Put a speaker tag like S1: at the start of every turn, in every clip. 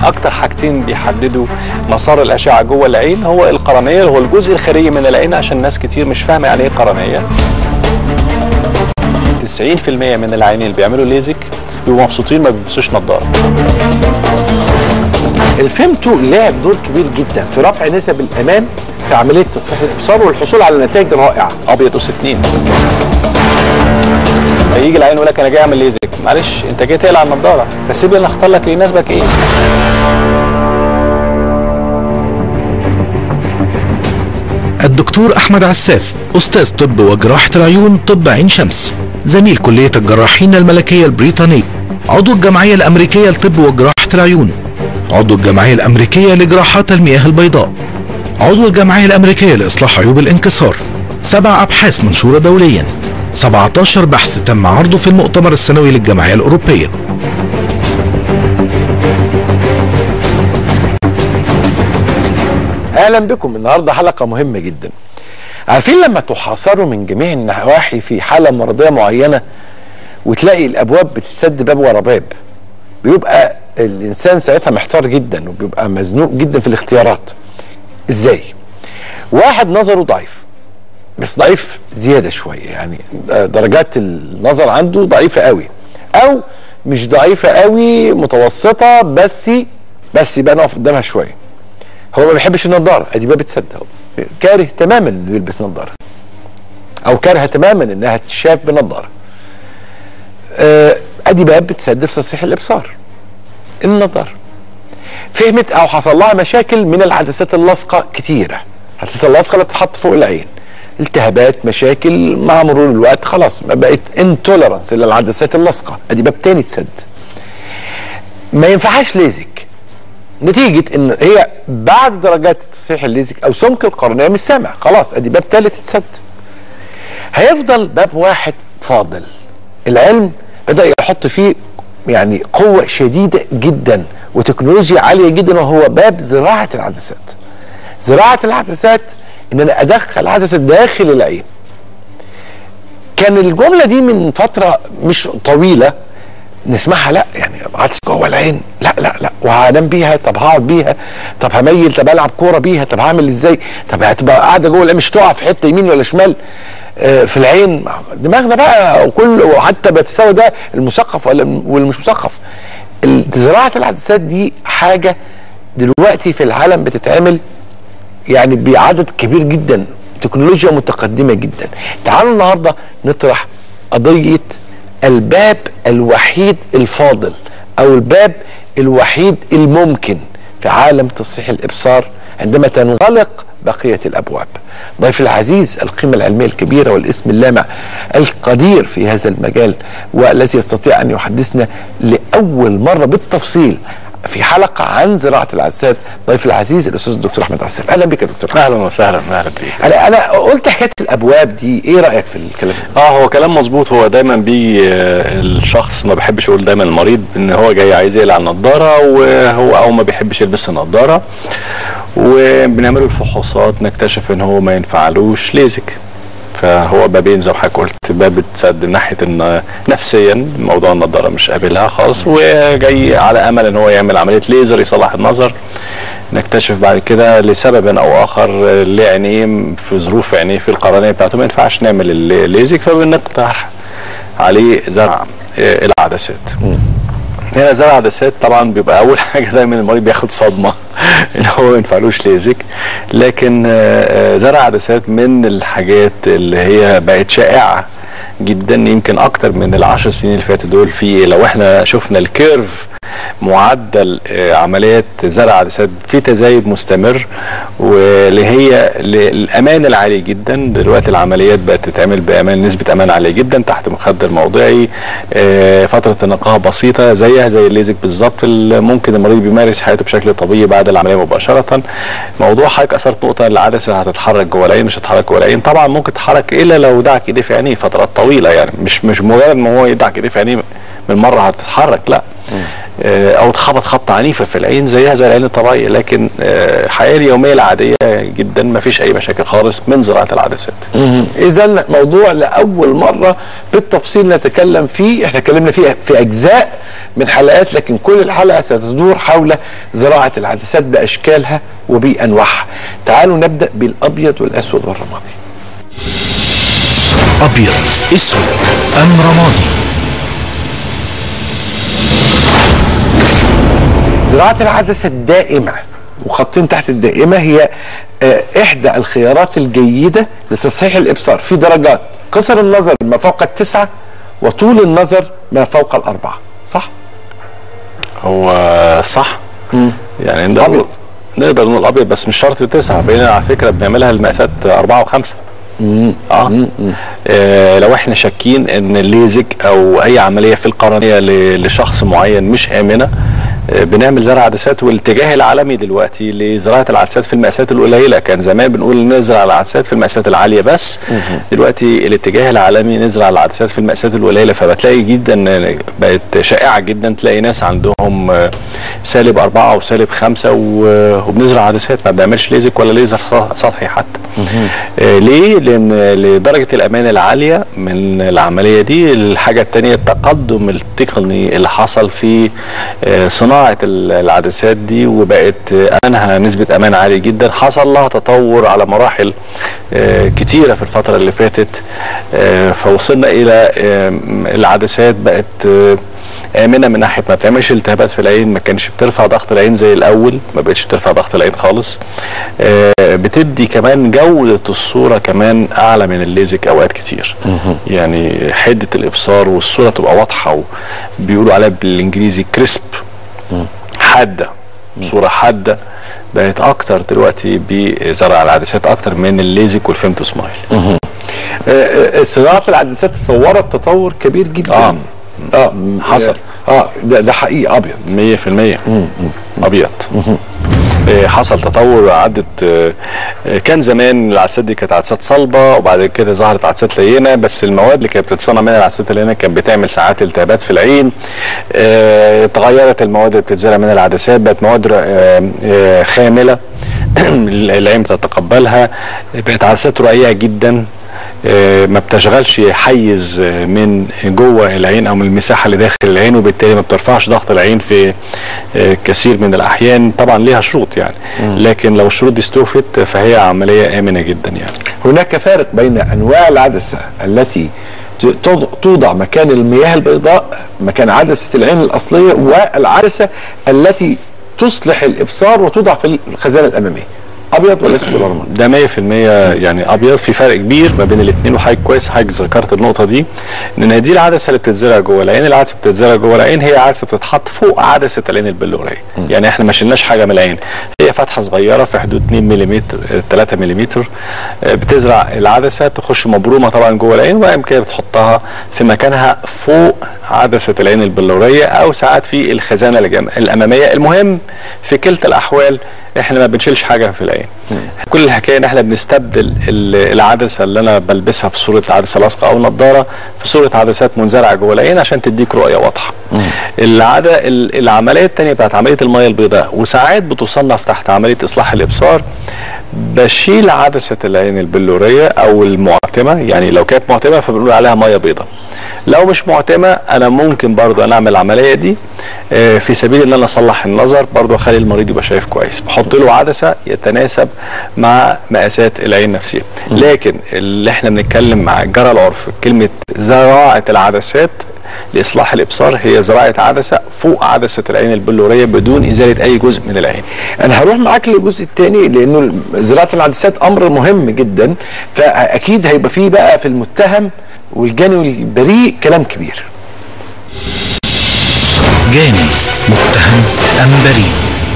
S1: اكتر حاجتين بيحددوا مسار الاشعه جوه العين هو القرنيه اللي هو الجزء الخارجي من العين عشان ناس كتير مش فاهمه يعني ايه قرنيه 90% من العيانين اللي بيعملوا ليزك بيبقوا مبسوطين ما بيلبسوش نظاره
S2: الفيمتو لعب دور كبير جدا في رفع نسب الامان في عمليه تصحيح الابصار والحصول على نتائج رائعه
S1: ابيض وسنين فيجي العين يقول لك انا جاي اعمل ليزك معلش انت جاي تقلع النضاره فسيب لي انا اختار لك اللي يناسبك ايه
S3: الدكتور أحمد عساف أستاذ طب وجراحة العيون طب عين شمس زميل كلية الجراحين الملكية البريطانية عضو الجمعية الأمريكية لطب وجراحة العيون عضو الجمعية الأمريكية لجراحات المياه البيضاء عضو الجمعية الأمريكية لإصلاح عيوب الانكسار سبع أبحاث منشورة دوليا 17 بحث تم عرضه في المؤتمر السنوي للجمعية الأوروبية
S2: اهلا بكم النهارده حلقه مهمه جدا عارفين لما تحاصروا من جميع النواحي في حاله مرضيه معينه وتلاقي الابواب بتسد باب ورا باب بيبقى الانسان ساعتها محتار جدا وبيبقى مزنوق جدا في الاختيارات ازاي واحد نظره ضعيف بس ضعيف زياده شويه يعني درجات النظر عنده ضعيفه قوي او مش ضعيفه قوي متوسطه بس بس يبقى نقف قدامها شويه هو ما بيحبش النضاره ادي باب اتسد اهو كاره تماما انه يلبس نضاره او كارهه تماما انها تشاف بنضاره آه، ادي باب بتسد في تصحيح الابصار النضاره فهمت او حصل لها مشاكل من العدسات اللاصقه كتيره العدسات اللاصقه اللي بتتحط فوق العين التهابات مشاكل مع مرور الوقت خلاص ما بقت انتولرنس للعدسات اللاصقه ادي باب تاني اتسد ما ينفعهاش ليزك نتيجه ان هي بعد درجات تصحيح الليزك او سمك القرنيه مش سامع خلاص ادي باب ثالث اتسد هيفضل باب واحد فاضل العلم بدا يحط فيه يعني قوه شديده جدا وتكنولوجيا عاليه جدا وهو باب زراعه العدسات زراعه العدسات ان انا ادخل عدسه داخل العين كان الجمله دي من فتره مش طويله نسمعها لا يعني عدسه جوه العين لا لا لا وهنام بيها طب هقعد بيها طب هميل طب العب كوره بيها طب هعمل ازاي طب هتبقى قاعده جوه العين مش تقع في حته يمين ولا شمال آه، في العين دماغنا بقى وكل وحتى بيتساوى ده المثقف ولا والمش مثقف ال- زراعه العدسات دي حاجه دلوقتي في العالم بتتعمل يعني بعدد كبير جدا تكنولوجيا متقدمه جدا تعالوا النهارده نطرح قضيه الباب الوحيد الفاضل او الباب الوحيد الممكن في عالم تصحيح الابصار عندما تنغلق بقيه الابواب. ضيف العزيز القيمه العلميه الكبيره والاسم اللامع القدير في هذا المجال والذي يستطيع ان يحدثنا لاول مره بالتفصيل في حلقه عن زراعه العدسات ضيف العزيز الاستاذ الدكتور احمد عساف اهلا بك يا دكتور
S1: اهلا وسهلا اهلا بيك
S2: انا انا قلت حكايه الابواب دي ايه رايك في الكلام ده؟
S1: اه هو كلام مظبوط هو دايما بيجي آه، الشخص ما بحبش اقول دايما المريض ان هو جاي عايز يقلع النضاره وهو او ما بيحبش يلبس النضاره وبنعمل له الفحوصات نكتشف ان هو ما ينفعلوش ليزك فهو بابين زي ما حضرتك قلت باب اتسد من ناحيه ان نفسيا موضوع النضاره مش قابلها خالص وجاي على امل ان هو يعمل عمليه ليزر يصلح النظر نكتشف بعد كده لسبب او اخر ليه عينيه في ظروف عينيه في القرنيه بتاعته ما ينفعش نعمل الليزك فبنقترح عليه زرع آه، العدسات هنا زرع عدسات طبعا بيبقى اول حاجه دايما المريض بياخد صدمه ان هو ما ينفعلوش ليزك لكن آه، آه، زرع عدسات من الحاجات اللي هي بقت شائعه جدا يمكن اكتر من العشر سنين اللي فاتوا دول في لو احنا شفنا الكيرف معدل آه، عمليات زرع عدسات في تزايد مستمر واللي هي للامان العالي جدا دلوقتي العمليات بقت تتعمل بامان نسبه امان عاليه جدا تحت مخدر موضعي آه، فتره النقاهه بسيطه زيها زي الليزك بالظبط اللي ممكن المريض بيمارس حياته بشكل طبيعي بعد العمليه مباشره موضوع حضرتك اثرت نقطه العدسه هتتحرك جوه العين مش هتتحرك جوه العين طبعا ممكن تتحرك الا لو دعك ايديه في عينيه فترات طويله يعني مش مش مجرد ما هو يدعك ايديه في عينيه من مره هتتحرك لا آه، او اتخبط خبطه عنيفه في العين زيها زي العين الطبيعيه لكن آه، الحياه اليوميه العاديه جدا ما فيش اي مشاكل خالص من زراعه العدسات
S2: اذا موضوع لاول مره بالتفصيل نتكلم فيه احنا اتكلمنا فيه في اجزاء من حلقات لكن كل الحلقه ستدور حول زراعه العدسات باشكالها وبانواعها تعالوا نبدا بالابيض والاسود والرمادي
S3: أبيض أسود أم رمادي
S2: زراعة العدسة الدائمة وخطين تحت الدائمة هي آه، إحدى الخيارات الجيدة لتصحيح الإبصار في درجات قصر النظر ما فوق التسعة وطول النظر ما فوق الأربعة صح؟
S1: هو صح يعني نقدر
S2: أبيض.
S1: نقدر نقول ابيض بس مش شرط تسعه بقينا على فكره بنعملها المقاسات اربعه وخمسه اه آه، لو احنا شاكين ان الليزك او اي عمليه في القرنيه ل- لشخص معين مش امنه آه، بنعمل زرع عدسات والاتجاه العالمي دلوقتي لزراعه العدسات في المقاسات القليله كان زمان بنقول نزرع العدسات في المقاسات العاليه بس دلوقتي الاتجاه العالمي نزرع العدسات في المقاسات القليله فبتلاقي جدا بقت شائعه جدا تلاقي ناس عندهم آه، سالب أربعة أو سالب خمسة و- وبنزرع عدسات ما بنعملش ليزك ولا ليزر سط- سطحي حتى آه، ليه؟ لأن لدرجة الأمان العالية من العملية دي الحاجة التانية التقدم التقني اللي حصل في آه، صناعة ال- العدسات دي وبقت آه، أنها نسبة أمان عالية جدا حصل لها تطور على مراحل آه، كتيرة في الفترة اللي فاتت آه، فوصلنا إلى آه، العدسات بقت آه، امنه من ناحيه ما بتعملش التهابات في العين ما كانش بترفع ضغط العين زي الاول ما بقتش بترفع ضغط العين خالص آه، بتدي كمان جوده الصوره كمان اعلى من الليزك اوقات كتير يعني حده الابصار والصوره تبقى واضحه وبيقولوا عليها بالانجليزي كريسب حاده صوره حاده بقت اكتر دلوقتي بزرع العدسات اكتر من الليزك والفيمتو سمايل
S2: آه، آه، صناعة العدسات تطورت تطور كبير جدا
S1: آه.
S2: اه
S1: حصل.
S2: اه ده, ده حقيقي ابيض
S1: مية في المية أبيض آه، حصل تطور عدت آه، آه، كان زمان العدسات دي كانت عدسات صلبه وبعد كده ظهرت عدسات لينه بس المواد اللي كانت بتتصنع منها العدسات اللينه كانت بتعمل ساعات التهابات في العين آه، اتغيرت المواد اللي بتتزرع منها العدسات بقت مواد آه، آه، خامله العين بتتقبلها بقت عدسات رقيقه جدا آه، ما بتشغلش حيز آه، من جوه العين او من المساحه اللي داخل العين وبالتالي ما بترفعش ضغط العين في آه، كثير من الاحيان طبعا ليها شروط يعني لكن لو الشروط دي استوفت فهي عمليه امنه جدا يعني
S2: هناك فارق بين انواع العدسه التي ت- توض- توضع مكان المياه البيضاء مكان عدسه العين الاصليه والعدسه التي تصلح الابصار وتوضع في الخزانه الاماميه ابيض ولا اسود ولا رمادي
S1: ده 100% يعني ابيض في فرق كبير ما بين الاثنين وحضرتك كويس حضرتك ذكرت النقطه دي ان دي العدسه اللي بتتزرع جوه العين العدسه بتتزرع جوه العين هي عدسه بتتحط فوق عدسه العين البلوريه يعني احنا ما شلناش حاجه من العين هي فتحه صغيره في حدود 2 ملم 3 ملم بتزرع العدسه تخش مبرومه طبعا جوه العين وبعد كده بتحطها في مكانها فوق عدسه العين البلوريه او ساعات في الخزانه الجم- الاماميه المهم في كلتا الاحوال احنا ما بنشيلش حاجه في العين كل الحكايه ان احنا بنستبدل ال- العدسه اللي انا بلبسها في صوره عدسه لاصقه او نظاره في صوره عدسات منزرعه جوه العين عشان تديك رؤيه واضحه العاده ال- العمليه الثانيه بتاعت عمليه الميه البيضاء وساعات بتصنف تحت عمليه اصلاح الابصار بشيل عدسه العين البلوريه او المعتمه يعني لو كانت معتمه فبنقول عليها ميه بيضاء لو مش معتمه انا ممكن برضو انا اعمل العمليه دي آه، في سبيل ان انا اصلح النظر برضو اخلي المريض يبقى شايف كويس بحط له عدسه يتناسب مع مقاسات العين نفسها لكن اللي احنا بنتكلم مع جرى العرف كلمه زراعه العدسات لاصلاح الابصار هي زراعه عدسه فوق عدسه العين البلوريه بدون ازاله اي جزء من العين
S2: انا هروح معاك للجزء الثاني لانه زراعه العدسات امر مهم جدا فاكيد هيبقى فيه بقى في المتهم والجاني البريء كلام كبير
S3: جاني متهم أم بريء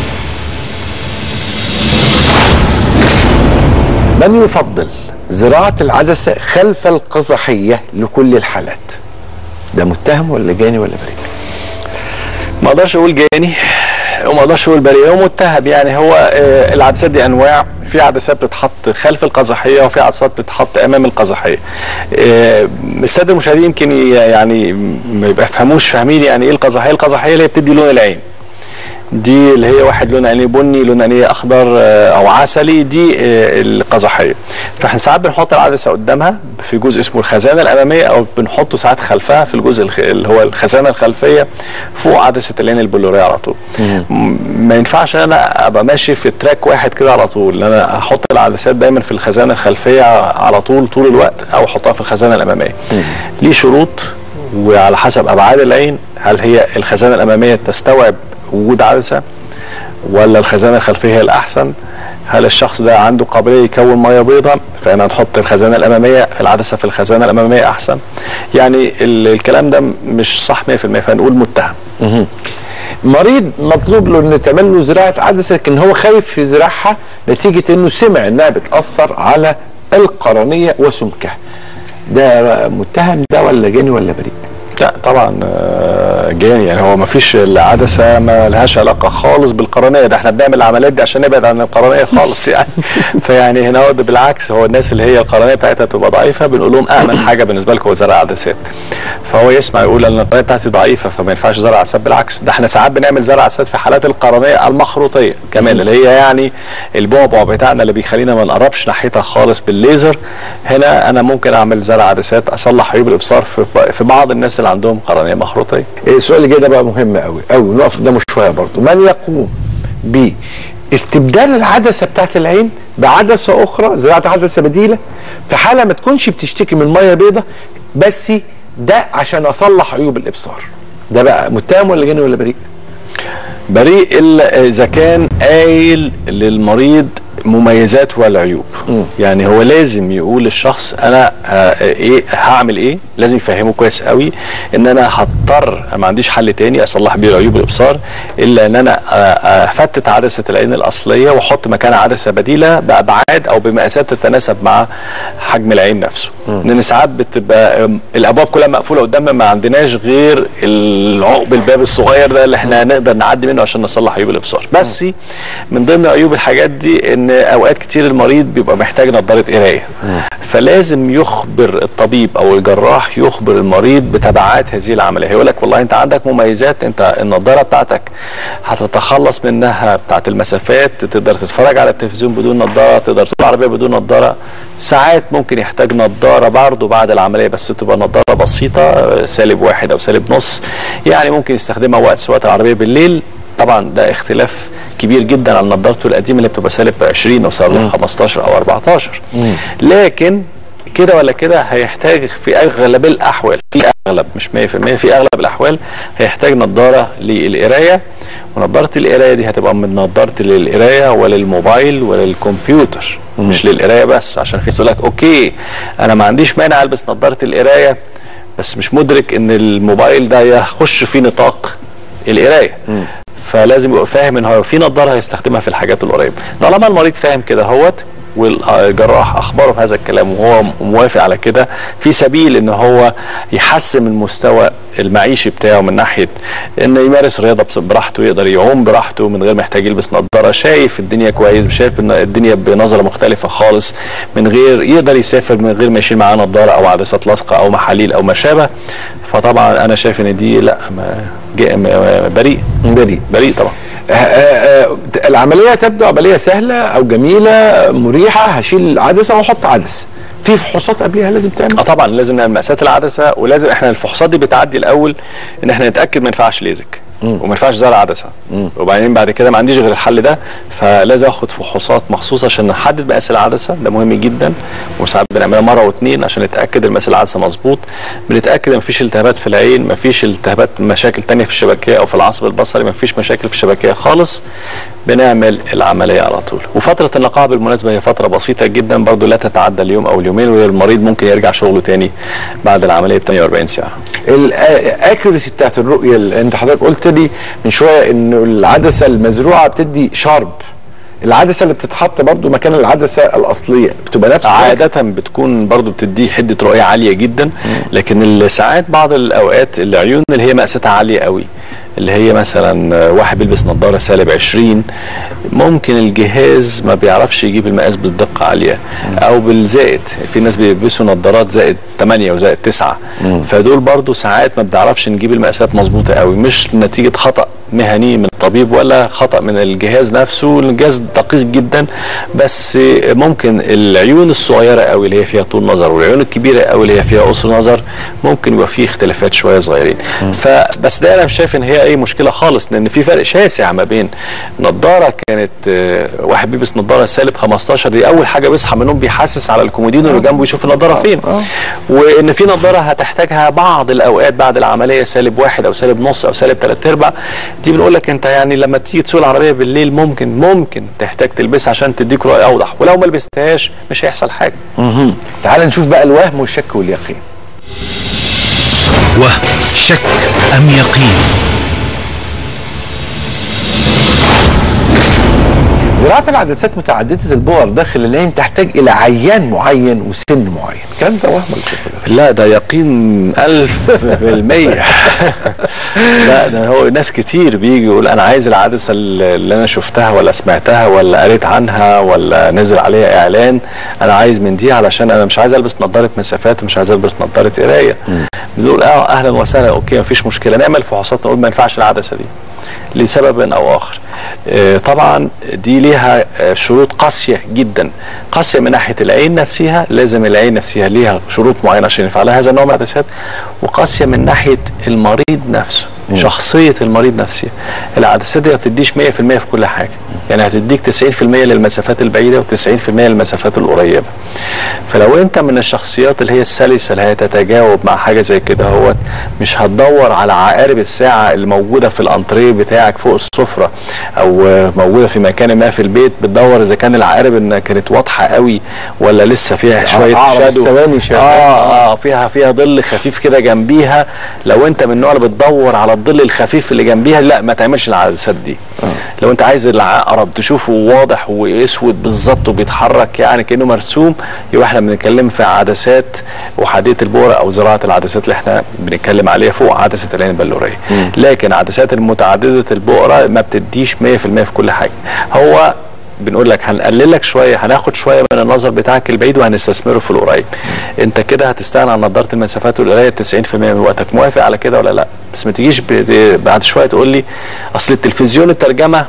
S2: من يفضل زراعه العدسه خلف القزحيه لكل الحالات ده متهم ولا جاني ولا بريء
S1: ما اقدرش اقول جاني وما اقدرش اقول بريء هو متهم يعني هو آه، العدسات دي انواع في عدسات بتتحط خلف القزحيه وفي عدسات بتتحط امام القزحيه آه، الساده المشاهدين يمكن ي- يعني ما يفهموش فاهمين يعني ايه القزحيه القزحيه اللي هي بتدي لون العين دي اللي هي واحد لون عينيه بني لون عينيه اخضر آه، او عسلي دي آه، القزحيه فاحنا ساعات بنحط العدسه قدامها في جزء اسمه الخزانه الاماميه او بنحطه ساعات خلفها في الجزء الخ- اللي هو الخزانه الخلفيه فوق عدسه العين البلوريه على طول م- ما ينفعش انا ابقى ماشي في تراك واحد كده على طول ان انا احط العدسات دايما في الخزانه الخلفيه على طول طول الوقت او احطها في الخزانه الاماميه ليه شروط وعلى حسب ابعاد العين هل هي الخزانه الاماميه تستوعب وجود عدسه ولا الخزانه الخلفيه هي الاحسن هل الشخص ده عنده قابليه يكون ميه بيضاء فانا نحط الخزانه الاماميه العدسه في الخزانه الاماميه احسن يعني ال- الكلام ده مش صح 100% فنقول متهم
S2: مريض مطلوب له انه تعمل له زراعه عدسه لكن هو خايف يزرعها نتيجه انه سمع انها بتاثر على القرنيه وسمكها ده متهم ده ولا جاني ولا بريء
S1: لا طبعا آه، جاني يعني هو ما فيش العدسه ما لهاش علاقه خالص بالقرنيه ده احنا بنعمل العمليات دي عشان نبعد عن القرنيه خالص يعني فيعني هنا هو ده بالعكس هو الناس اللي هي القرنيه بتاعتها بتبقى ضعيفه بنقول لهم امن حاجه بالنسبه لكم هو زرع عدسات فهو يسمع يقول انا القرنيه بتاعتي ضعيفه فما ينفعش زرع عدسات بالعكس ده احنا ساعات بنعمل زرع عدسات في حالات القرنيه المخروطيه كمان اللي هي يعني البعبع بتاعنا اللي بيخلينا ما نقربش ناحيتها خالص بالليزر هنا انا ممكن اعمل زرع عدسات اصلح عيوب الابصار في في بعض الناس اللي عندهم قرنيه مخروطيه
S2: السؤال اللي جاي ده بقى مهم قوي قوي نقف قدامه شويه برضه من يقوم باستبدال العدسه بتاعت العين بعدسه اخرى زراعه عدسه بديله في حاله ما تكونش بتشتكي من ميه بيضاء بس ده عشان اصلح عيوب الابصار ده بقى متهم ولا جاني ولا بريء
S1: بريء الا اذا كان قايل للمريض مميزات والعيوب يعني هو لازم يقول للشخص انا آه ايه هعمل ايه لازم يفهمه كويس قوي ان انا هضطر ما عنديش حل تاني اصلح بيه عيوب الابصار الا ان انا آه، افتت عدسه العين الاصليه واحط مكانها عدسه بديله بابعاد او بمقاسات تتناسب مع حجم العين نفسه لان ساعات بتبقى آم، الابواب كلها مقفوله قدامنا ما عندناش غير العقب الباب الصغير ده اللي احنا نقدر نعدي منه عشان نصلح عيوب الابصار بس من ضمن عيوب الحاجات دي ان اوقات كتير المريض بيبقى محتاج نظاره قرايه فلازم يخبر الطبيب او الجراح يخبر المريض بتبعات هذه العمليه هيقول لك والله انت عندك مميزات انت النظاره بتاعتك هتتخلص منها بتاعت المسافات تقدر تتفرج على التلفزيون بدون نظاره تقدر تسوق العربيه بدون نظاره ساعات ممكن يحتاج نظاره برضه بعد العمليه بس تبقى نظاره بسيطه سالب واحد او سالب نص يعني ممكن يستخدمها وقت سواقه العربيه بالليل طبعا ده اختلاف كبير جدا عن نظارته القديمه اللي بتبقى سالب 20 او سالب 15 او 14 لكن كده ولا كده هيحتاج في اغلب الاحوال في اغلب مش 100% في اغلب الاحوال هيحتاج نظاره للقرايه ونظاره القرايه دي هتبقى من نظاره للقرايه وللموبايل وللكمبيوتر مش للقرايه بس عشان في ناس تقول لك اوكي انا ما عنديش مانع البس نظاره القرايه بس مش مدرك ان الموبايل ده يخش في نطاق القرايه فلازم يبقى فاهم ان هو في نظاره هيستخدمها في الحاجات القريبه طالما المريض فاهم كده هوت والجراح اخبره بهذا الكلام وهو موافق على كده في سبيل ان هو يحسن المستوى المعيشي بتاعه من ناحيه انه يمارس رياضه بس- براحته يقدر يعوم براحته من غير ما يحتاج يلبس نظاره شايف الدنيا كويس شايف إن الدنيا بنظره مختلفه خالص من غير يقدر يسافر من غير ما يشيل معاه نظاره او عدسات لاصقه او محاليل او ما شابه فطبعا انا شايف ان دي لا ما جا- ما- بريء
S2: بريء
S1: بريء طبعا
S2: آه، آه، آه، العمليه تبدو عمليه سهله او جميله مريحه هشيل العدسه واحط عدسه في فحوصات قبلها لازم تعمل
S1: اه طبعا لازم نعمل مقاسات العدسه ولازم احنا الفحوصات دي بتعدي الاول ان احنا نتاكد ما ينفعش ليزك وما ينفعش زرع عدسه وبعدين بعد كده ما عنديش غير الحل ده فلازم اخد فحوصات مخصوصه عشان نحدد مقاس العدسه ده مهم جدا وساعات بنعملها مره واثنين عشان نتاكد المقاس العدسه مظبوط بنتاكد ان مفيش التهابات في العين مفيش التهابات مشاكل تانية في الشبكيه او في العصب البصري مفيش مشاكل في الشبكيه خالص بنعمل العمليه على طول وفتره اللقاح بالمناسبه هي فتره بسيطه جدا برضو لا تتعدى اليوم او اليومين والمريض ممكن يرجع شغله تاني بعد العمليه ب 48 ساعه
S2: الاكيورسي بتاعت الرؤيه اللي انت حضرتك قلت لي من شويه انه العدسه المزروعه بتدي شارب العدسه اللي بتتحط برضو مكان العدسه الاصليه بتبقى نفس
S1: عادة بتكون برضو بتديه حدة رؤية عالية جدا لكن ال- ساعات بعض الأوقات العيون اللي هي مقاساتها عالية قوي اللي هي مثلا واحد بيلبس نظاره سالب 20 ممكن الجهاز ما بيعرفش يجيب المقاس بدقه عاليه او بالزائد في ناس بيلبسوا نظارات زائد 8 وزائد 9 فدول برضو ساعات ما بنعرفش نجيب المقاسات مظبوطه قوي مش نتيجه خطا مهني من الطبيب ولا خطا من الجهاز نفسه الجهاز دقيق جدا بس ممكن العيون الصغيره قوي اللي هي فيها طول نظر والعيون الكبيره قوي اللي هي فيها قصر نظر ممكن يبقى فيه اختلافات شويه صغيرين فبس ده انا مش شايف ان هي اي مشكله خالص لان في فرق شاسع ما بين نظاره كانت آه، واحد بيلبس نظاره سالب 15 دي اول حاجه بيصحى من النوم بيحسس على الكومودينو اللي جنبه يشوف النظاره فين وان في نظاره هتحتاجها بعض الاوقات بعد العمليه سالب واحد او سالب نص او سالب ثلاث ارباع دي بنقول لك انت يعني لما تيجي تسوق العربيه بالليل ممكن ممكن تحتاج تلبسها عشان تديك رؤيه اوضح ولو ما لبستهاش مش هيحصل حاجه
S2: تعال نشوف بقى الوهم والشك واليقين
S3: وهم شك أم يقين
S2: زراعة العدسات متعددة البؤر داخل العين تحتاج إلى عيان معين وسن معين الكلام ده وهم ولا كده؟
S1: لا ده يقين ألف في المية لا ده هو ناس كتير بيجي يقول أنا عايز العدسة اللي أنا شفتها ولا سمعتها ولا قريت عنها ولا نزل عليها إعلان أنا عايز من دي علشان أنا مش عايز ألبس نظارة مسافات ومش عايز ألبس نظارة قراية بنقول اه اهلا وسهلا اوكي مفيش مشكله نعمل فحوصات نقول ما ينفعش العدسه دي لسبب او اخر آه، طبعا دي ليها آه، شروط قاسيه جدا قاسيه من ناحيه العين نفسها لازم العين نفسها ليها شروط معينه عشان ينفع لها هذا النوع من العدسات وقاسيه من ناحيه المريض نفسه شخصيه المريض نفسها العدسات دي ما بتديش 100% في كل حاجه يعني هتديك 90% للمسافات البعيده و90% للمسافات القريبه فلو انت من الشخصيات اللي هي السلسه اللي هي تتجاوب مع حاجه زي كده هو مش هتدور على عقارب الساعه اللي موجوده في الانتريه بتاعك فوق السفره او آه، موجوده في مكان ما في البيت بتدور اذا كان العقارب انها كانت واضحه قوي ولا لسه فيها شويه
S2: عقرب
S1: شادو
S2: الثواني شغال.
S1: اه اه فيها فيها ظل خفيف كده جنبيها لو انت من النوع اللي بتدور على الظل الخفيف اللي جنبيها لا ما تعملش العدسات دي لو انت عايز العقرب تشوفه واضح واسود بالظبط وبيتحرك يعني كانه مرسوم يبقى احنا بنتكلم في عدسات وحديه البورة او زراعه العدسات اللي احنا بنتكلم عليها فوق عدسه العين البلوريه لكن عدسات المتعدده البؤره ما بتديش 100% في كل حاجه هو بنقول لك هنقلل لك شويه هناخد شويه من النظر بتاعك البعيد وهنستثمره في القريب انت كده هتستغنى عن نظاره المسافات والقرايه 90% من وقتك موافق على كده ولا لا بس ما تجيش ب- بعد شويه تقول لي اصل التلفزيون الترجمه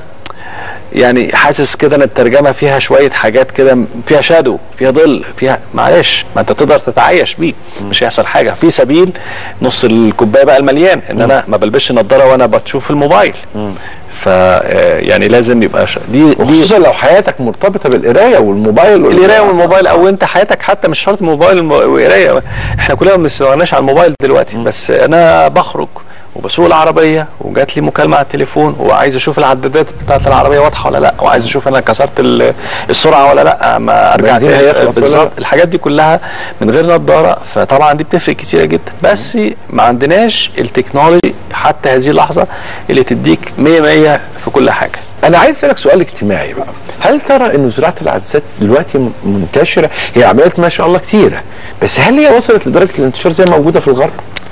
S1: يعني حاسس كده ان الترجمه فيها شويه حاجات كده فيها شادو فيها ظل فيها معلش ما انت تقدر تتعايش بيه مش هيحصل حاجه في سبيل نص الكوبايه بقى المليان ان انا ما بلبسش نظاره وانا بشوف الموبايل ف آه، يعني لازم يبقى ش... دي دي
S2: وخصوصا لو حياتك مرتبطة بالقراية والموبايل وال-
S1: القرايه والموبايل او انت حياتك حتى مش شرط موبايل الم- وقرايه احنا كلنا ما بنستغناش عن الموبايل دلوقتي بس انا بخرج وبسوق العربيه وجات لي مكالمه على التليفون وعايز اشوف العدادات بتاعت العربيه واضحه ولا لا وعايز اشوف انا كسرت ال- السرعه ولا لا ما ارجع
S2: بنزين
S1: تاني.
S2: هيخلص ولا
S1: بالظبط
S2: لا؟
S1: الحاجات دي كلها من غير نظاره فطبعا دي بتفرق كتيره جدا بس ما عندناش التكنولوجي حتى هذه اللحظه اللي تديك 100 100 في كل حاجه
S2: انا عايز اسالك سؤال اجتماعي بقى هل ترى ان زراعه العدسات دلوقتي م- منتشره هي عمليات ما شاء الله كتيره بس هل هي وصلت لدرجه الانتشار زي ما موجوده في الغرب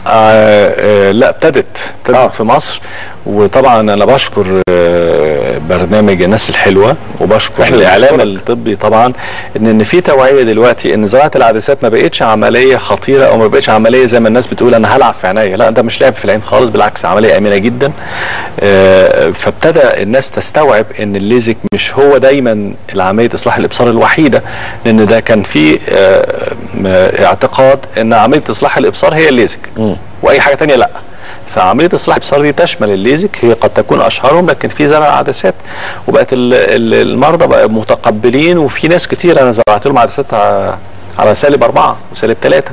S1: آه آه لا ابتدت ابتدت
S2: آه.
S1: آه. في مصر وطبعا انا بشكر آه برنامج الناس الحلوه وبشكر
S2: إحنا اللي
S1: الاعلام
S2: بنشكرك.
S1: الطبي طبعا ان ان في توعيه دلوقتي ان زراعه العدسات ما بقتش عمليه خطيره او ما بقتش عمليه زي ما الناس بتقول انا هلعب في عينيا لا ده مش لعب في العين خالص بالعكس عمليه امنه جدا آه فابتدى الناس تستوعب ان الليزك مش هو دايما العمليه اصلاح الابصار الوحيده لان ده كان في آه م- اعتقاد ان عمليه اصلاح الابصار هي الليزك واي حاجه تانية لا فعمليه اصلاح الابصار دي تشمل الليزك هي قد تكون اشهرهم لكن في زرع عدسات وبقت ال- ال- المرضى بقى متقبلين وفي ناس كتير انا زرعت لهم عدسات ع- على سالب أربعة وسالب ثلاثة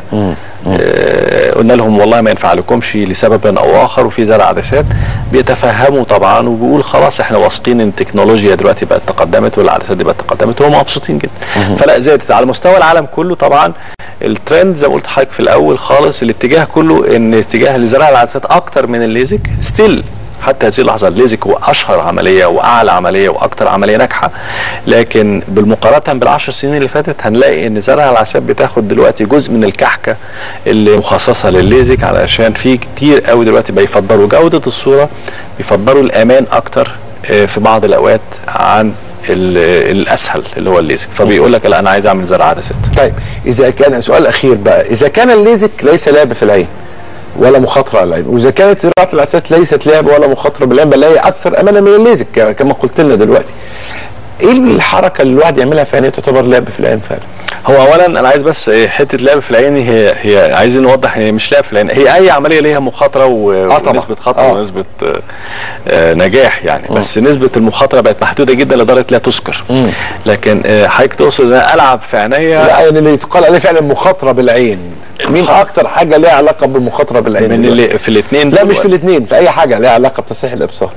S1: آه قلنا لهم والله ما ينفع لكمش لسبب أو آخر وفي زرع عدسات بيتفهموا طبعا وبيقول خلاص احنا واثقين ان التكنولوجيا دلوقتي بقت تقدمت والعدسات دي بقت تقدمت وهم مبسوطين جدا فلا زادت على مستوى العالم كله طبعا الترند زي ما قلت لحضرتك في الاول خالص الاتجاه كله ان اتجاه لزراعه العدسات اكتر من الليزك ستيل حتى هذه اللحظه الليزك هو اشهر عمليه واعلى عمليه واكثر عمليه ناجحه لكن بالمقارنه بالعشر سنين اللي فاتت هنلاقي ان زرع العساب بتاخد دلوقتي جزء من الكحكه اللي مخصصه للليزك علشان في كتير قوي دلوقتي بيفضلوا جوده الصوره بيفضلوا الامان اكتر آه، في بعض الاوقات عن ال- الاسهل اللي هو الليزك فبيقول لك لا انا عايز اعمل زرع عدسات
S2: طيب اذا كان سؤال اخير بقى اذا كان الليزك ليس لعب في العين ولا مخاطره على العين واذا كانت زراعه العدسات ليست لعب ولا مخاطره بالعين بل هي اكثر امانا من الليزك ك- كما قلت لنا دلوقتي ايه الحركه اللي الواحد يعملها في عينيه تعتبر لعب في العين فعلا
S1: هو اولا انا عايز بس إيه، حته لعب في العين هي هي عايزين نوضح ان هي مش لعب في العين هي اي عمليه ليها مخاطره و-
S2: آه طبعا.
S1: ونسبه خطر
S2: آه.
S1: ونسبه آه، آه، نجاح يعني بس نسبه المخاطره بقت محدوده جدا لدرجه لا تذكر لكن آه، حضرتك تقصد ان أنا العب في عينيا
S2: لا يعني اللي يتقال عليه فعلا مخاطره بالعين مين اكتر حاجه ليها علاقه بالمخاطره بالعين
S1: من
S2: دلوقتي؟
S1: اللي في الاثنين
S2: لا مش في الاثنين في اي حاجه ليها علاقه بتصحيح الابصار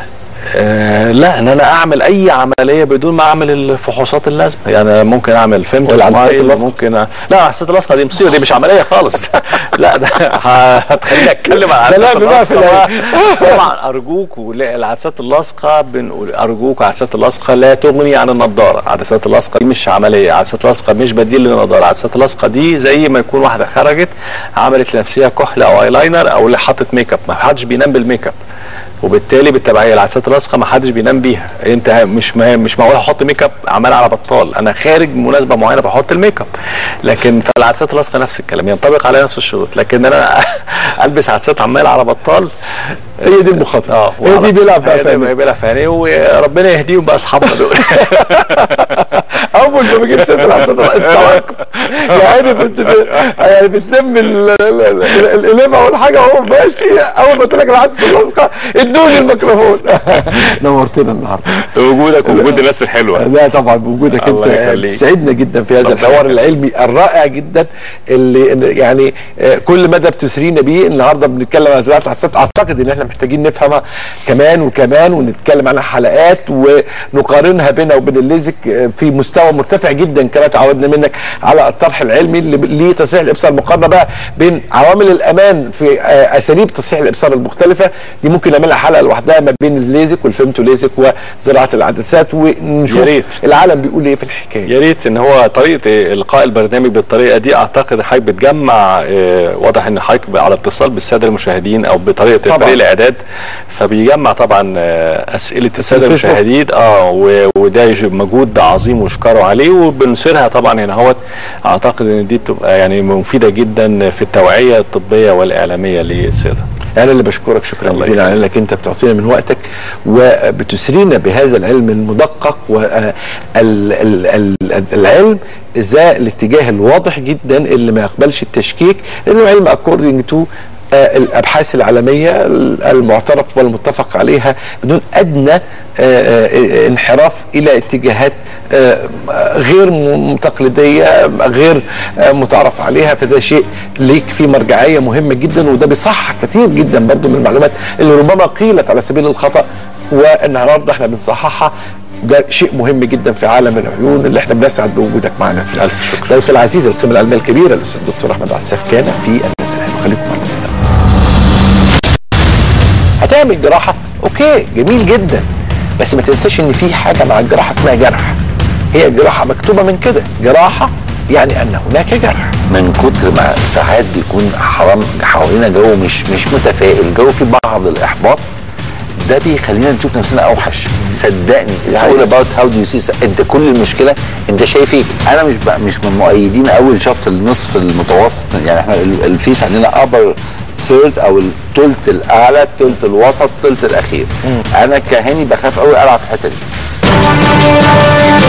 S1: آه لا ان انا اعمل اي عمليه بدون ما اعمل الفحوصات اللازمه يعني ممكن اعمل فيمتو
S2: والعدسات
S1: سمايل
S2: اللصقة؟
S1: ممكن أ... لا العدسات اللصقه دي مصيبه دي مش عمليه خالص لا ده ه- هتخليني اتكلم عن
S2: ده
S1: العدسات
S2: لعب بقى في
S1: اللصقه
S2: العين.
S1: بقى. طبعا ارجوك ولا- العدسات اللصقه بنقول ارجوك العدسات اللصقه لا تغني عن النضاره العدسات اللصقه دي مش عمليه العدسات اللصقه مش بديل للنضاره العدسات اللصقه دي زي ما يكون واحده خرجت عملت لنفسها كحل او ايلاينر او اللي حطت ميك اب ما حدش بينام بالميك اب وبالتالي بالتبعيه العدسات اللاصقه ما حدش بينام بيها انت مش ما مش معقول احط ميك اب عمال على بطال انا خارج مناسبه معينه بحط الميك اب لكن في العدسات اللاصقه نفس الكلام ينطبق عليها نفس الشروط لكن انا البس عدسات عمال على بطال
S2: هي دي المخاطره
S1: اه
S2: هي دي بيلعب بقى
S1: هي دي
S2: فعلا
S1: بيلعب في عينيه وربنا يهديهم بقى اصحابنا دول
S2: اول ما بجيب سيره العدسات التوقف يعني كنت ب- يعني بتلم ال- ال- ال- القلم او الحاجه وهو ماشي اول ما تلاقي العدسه اللاصقه ادوني الميكروفون نورتنا النهارده
S1: وجودك ووجود الناس الحلوه
S2: لا طبعا بوجودك
S1: الله
S2: انت
S1: يخليك.
S2: تسعدنا جدا في هذا
S1: ربنا
S2: الحوار
S1: يخليك.
S2: العلمي الرائع جدا اللي يعني آه، كل مدى بتسرينا بيه النهارده بنتكلم عن زراعه العدسات اعتقد ان احنا محتاجين نفهمها كمان وكمان ونتكلم عنها حلقات ونقارنها بينها وبين الليزك آه، في مستوى مرتفع جدا كما تعودنا منك على الطرح العلمي اللي ب- ليه تصحيح الابصار مقارنه بقى بين عوامل الامان في آه، اساليب تصحيح الابصار المختلفه دي ممكن نعملها حلقه لوحدها ما بين الليزك والفيمتو ليزك وزراعه العدسات ونشوف
S1: يا ريت.
S2: العالم بيقول ايه في الحكايه
S1: يا ريت ان هو طريقه القاء البرنامج بالطريقه دي اعتقد حضرتك بتجمع آه، واضح ان حضرتك على اتصال بالساده المشاهدين او بطريقه
S2: طبعاً.
S1: فريق الاعداد فبيجمع طبعا آه، اسئله الساده
S2: الفيسبوك.
S1: المشاهدين اه و- وده يج- مجهود عظيم ويشكروا عليه وبنثيرها طبعا هنا هوت اعتقد ان دي بتبقى يعني مفيده جدا في التوعيه الطبيه والاعلاميه للساده
S2: انا اللي بشكرك شكرا
S1: الله
S2: جزيلا على
S1: يخليك.
S2: انك انت بتعطينا من وقتك وبتسرينا بهذا العلم المدقق والعلم ذا الاتجاه الواضح جدا اللي ما يقبلش التشكيك لانه علم اكوردنج تو الابحاث العالميه المعترف والمتفق عليها بدون ادنى آه، آه، انحراف الى اتجاهات آه، غير م- تقليديه غير آه، متعرف عليها فده شيء ليك فيه مرجعيه مهمه جدا وده بيصحح كتير جدا برضو من المعلومات اللي ربما قيلت على سبيل الخطا والنهارده احنا بنصححها ده شيء مهم جدا في عالم العيون اللي احنا بنسعد بوجودك معنا فيه.
S1: ألف شكر.
S2: ضيف العزيز القيمه العلميه الكبيره الاستاذ الدكتور احمد عساف كان في الناس الحلوه خليكم معنا سلام. هتعمل جراحه اوكي جميل جدا بس ما تنساش ان في حاجه مع الجراحه اسمها جرح هي جراحه مكتوبه من كده جراحه يعني ان هناك جرح
S4: من كتر ما ساعات بيكون حرام حوالينا جو مش مش متفائل جو في بعض الاحباط ده بيخلينا نشوف نفسنا اوحش صدقني it's
S2: يعني-
S4: all about how do you see انت كل المشكله انت شايف ايه انا مش بقى مش من مؤيدين اول شفط النصف المتوسط يعني احنا ال- الفيس عندنا upper ثيرد او الثلث الاعلى الثلث الوسط الثلث الاخير انا كهاني بخاف قوي العب في الحته دي